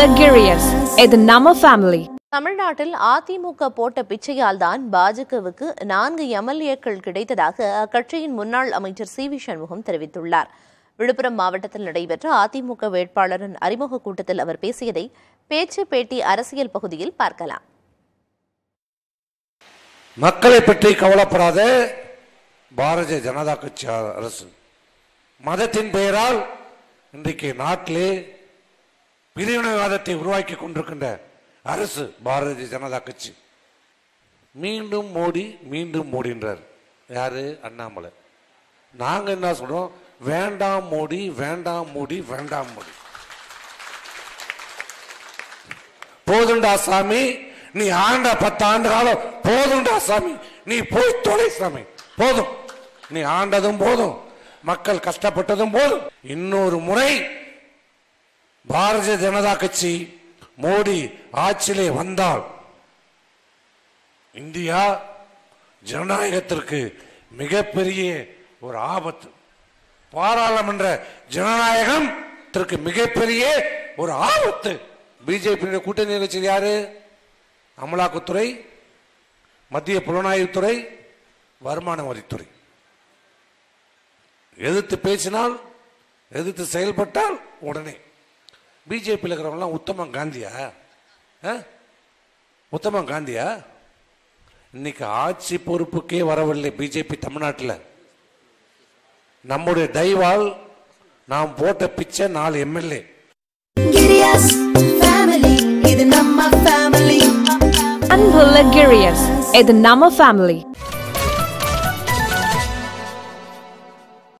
Girius. இது நம்ம family தமிழ்நாட்டில் அதிமுக போட்ட பிச்சையால் தான் பாஜகவுக்கு நான்கு எம்எல்ஏக்கள் கிடைத்ததாக அக்கட்சியின் முன்னாள் அமைச்சர் சி வி சண்முகம் தெரிவித்துள்ளார் விழுப்புரம் மாவட்டத்தில் நடைபெற்ற அதிமுக வேட்பாளரின் அறிமுக கூட்டத்தில் அவர் பேசியதை பேச்சு பேட்டி அரசியல் பகுதியில் பார்க்கலாம் மக்களை பற்றி கவலைப்படாத பாரதிய ஜனதா கட்சி அரசு மதத்தின் பெயரால் இன்றைக்கு நாட்டிலே பிரிவினைவாதத்தை உருவாக்கி கொண்டிருக்கின்ற அரசு பாரதிய ஜனதா கட்சி மீண்டும் மோடி மீண்டும் மோடின்றார் யாரு அண்ணாமலை நாங்க என்ன சொல்றோம் வேண்டாம் மோடி வேண்டாம் மோடி வேண்டாம் மோடி போதுண்டா சாமி நீ ஆண்ட பத்து ஆண்டு காலம் போதுண்டா சாமி நீ போய் தொலை சாமி போதும் நீ ஆண்டதும் போதும் மக்கள் கஷ்டப்பட்டதும் போதும் இன்னொரு முறை பாரதிய ஜனதா கட்சி மோடி ஆட்சியிலே வந்தால் இந்தியா ஜனநாயகத்திற்கு மிகப்பெரிய ஒரு ஆபத்து பாராளுமன்ற ஜனநாயகத்திற்கு மிகப்பெரிய ஒரு ஆபத்து பிஜேபி கூட்டணி நிகழ்ச்சி யாரு அமலாக்கத்துறை மத்திய புலனாய்வுத்துறை வருமான வரித்துறை எதிர்த்து பேசினால் எதிர்த்து செயல்பட்டால் உடனே பிஜேபியில் இருக்கிறவங்களாம் உத்தம காந்தியா ஆ? உத்தம காந்தியா இன்னைக்கு ஆட்சி பொறுப்புக்கே வரவில்லை பிஜேபி தமிழ்நாட்டில் நம்முடைய தயவால் நாம் போட்ட பிச்சை நாலு எம்எல்ஏ Girias family, இது நம்ம family. அன்புள்ள Girius. இது நம்ம ஃபேமிலி